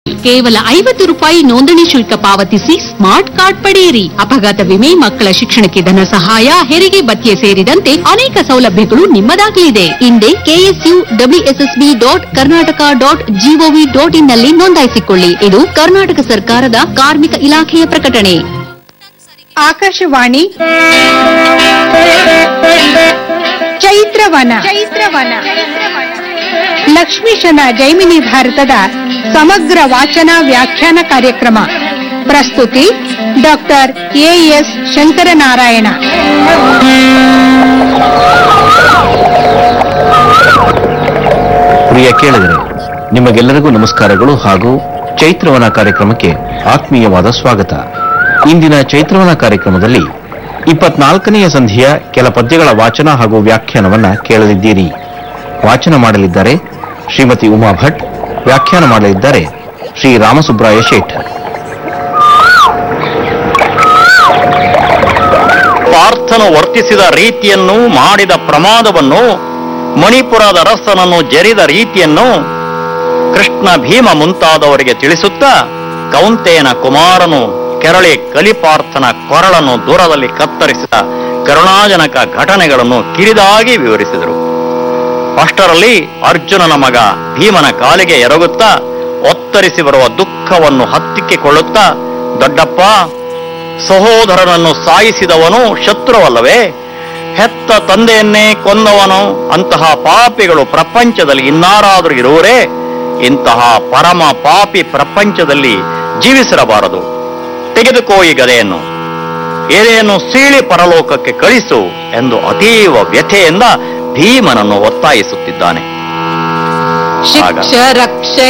ಕೇವಲ ಐವತ್ತು ರೂಪಾಯಿ ನೋಂದಣಿ ಶುಲ್ಕ ಪಾವತಿಸಿ ಸ್ಮಾರ್ಟ್ ಕಾರ್ಡ್ ಪಡೆಯಿರಿ ಅಪಘಾತ ವಿಮೆ ಮಕ್ಕಳ ಶಿಕ್ಷಣಕ್ಕೆ ಧನ ಸಹಾಯ ಹೆರಿಗೆ ಭತ್ಯೆ ಸೇರಿದಂತೆ ಅನೇಕ ಸೌಲಭ್ಯಗಳು ನಿಮ್ಮದಾಗಲಿದೆ ಹಿಂದೆ K S U W S S B dot Karnataka dot G O V dot in ನಲ್ಲಿ ನೋಂದಾಯಿಸಿಕೊಳ್ಳಿ ಇದು ಕರ್ನಾಟಕ ಸರ್ಕಾರದ ಕಾರ್ಮಿಕ ಇಲಾಖೆಯ ಪ್ರಕಟಣೆ ಆಕಾಶವಾಣಿ ಚೈತ್ರವನ ಚೈತ್ರವನ ಲಕ್ಷ್ಮೀಶನ ಜೈಮಿನಿ ಭಾರತದ ಸಮಗ್ರ ವಾಚನ ವ್ಯಾಖ್ಯಾನ ಕಾರ್ಯಕ್ರಮ ಪ್ರಸ್ತುತಿ ಡಾಕ್ಟರ್ ಎಎಸ್ ಶಂಕರನಾರಾಯಣ ಪ್ರಿಯ ಕೇಳಿದರೆ ನಿಮಗೆಲ್ಲರಿಗೂ ನಮಸ್ಕಾರಗಳು ಹಾಗೂ ಚೈತ್ರವನ ಕಾರ್ಯಕ್ರಮಕ್ಕೆ ಆತ್ಮೀಯವಾದ ಸ್ವಾಗತ ಇಂದಿನ ಚೈತ್ರವನ ಕಾರ್ಯಕ್ರಮದಲ್ಲಿ ಇಪ್ಪತ್ನಾಲ್ಕನೆಯ ಸಂಧಿಯ ಕೆಲ ಪದ್ಯಗಳ ವಾಚನ ಹಾಗೂ ವ್ಯಾಖ್ಯಾನವನ್ನ ಕೇಳಲಿದ್ದೀರಿ ವಾಚನ ಮಾಡಲಿದ್ದಾರೆ ಶ್ರೀಮತಿ ಉಮಾ ಭಟ್ ವ್ಯಾಖ್ಯಾನ ಮಾಡಲಿದ್ದಾರೆ ಶ್ರೀ ರಾಮಸುಬ್ರಾಯ ಶೇಠ್ ಪಾರ್ಥನು ವರ್ತಿಸಿದ ರೀತಿಯನ್ನು ಮಾಡಿದ ಪ್ರಮಾದವನ್ನು ಮಣಿಪುರದ ಅರಸನನ್ನು ಜರಿದ ರೀತಿಯನ್ನು ಕೃಷ್ಣ ಭೀಮ ಮುಂತಾದವರಿಗೆ ತಿಳಿಸುತ್ತಾ ಕೌಂತೆಯನ ಕುಮಾರನು ಕೆರಳಿ ಕಲಿಪಾರ್ಥನ ಕೊರಳನ್ನು ದೂರದಲ್ಲಿ ಕತ್ತರಿಸಿದ ಕರುಣಾಜನಕ ಘಟನೆಗಳನ್ನು ಕಿರಿದಾಗಿ ವಿವರಿಸಿದರು ಅಷ್ಟರಲ್ಲಿ ಅರ್ಜುನನ ಮಗ ಭೀಮನ ಕಾಲಿಗೆ ಎರಗುತ್ತಾ ಒತ್ತರಿಸಿ ಬರುವ ದುಃಖವನ್ನು ಹತ್ತಿಕ್ಕಿಕೊಳ್ಳುತ್ತಾ ದೊಡ್ಡಪ್ಪ ಸಹೋದರನನ್ನು ಸಾಯಿಸಿದವನು ಶತ್ರುವಲ್ಲವೇ ಹೆತ್ತ ತಂದೆಯನ್ನೇ ಕೊಂದವನು ಅಂತಹ ಪಾಪಿಗಳು ಪ್ರಪಂಚದಲ್ಲಿ ಇನ್ನಾರಾದರೂ ಇರುವರೇ ಇಂತಹ ಪರಮ ಪಾಪಿ ಪ್ರಪಂಚದಲ್ಲಿ ಜೀವಿಸಿರಬಾರದು ತೆಗೆದುಕೋ ಈ ಗದೆಯನ್ನು ಎದೆಯನ್ನು ಸೀಳಿ ಪರಲೋಕಕ್ಕೆ ಕಳಿಸು ಎಂದು ಅತೀವ ವ್ಯಥೆಯಿಂದ ಭೀಮನನ್ನು ಒತ್ತಾಯಿಸುತ್ತಿದ್ದಾನೆ ಆಗ ಶಿಕ್ಷ ರಕ್ಷ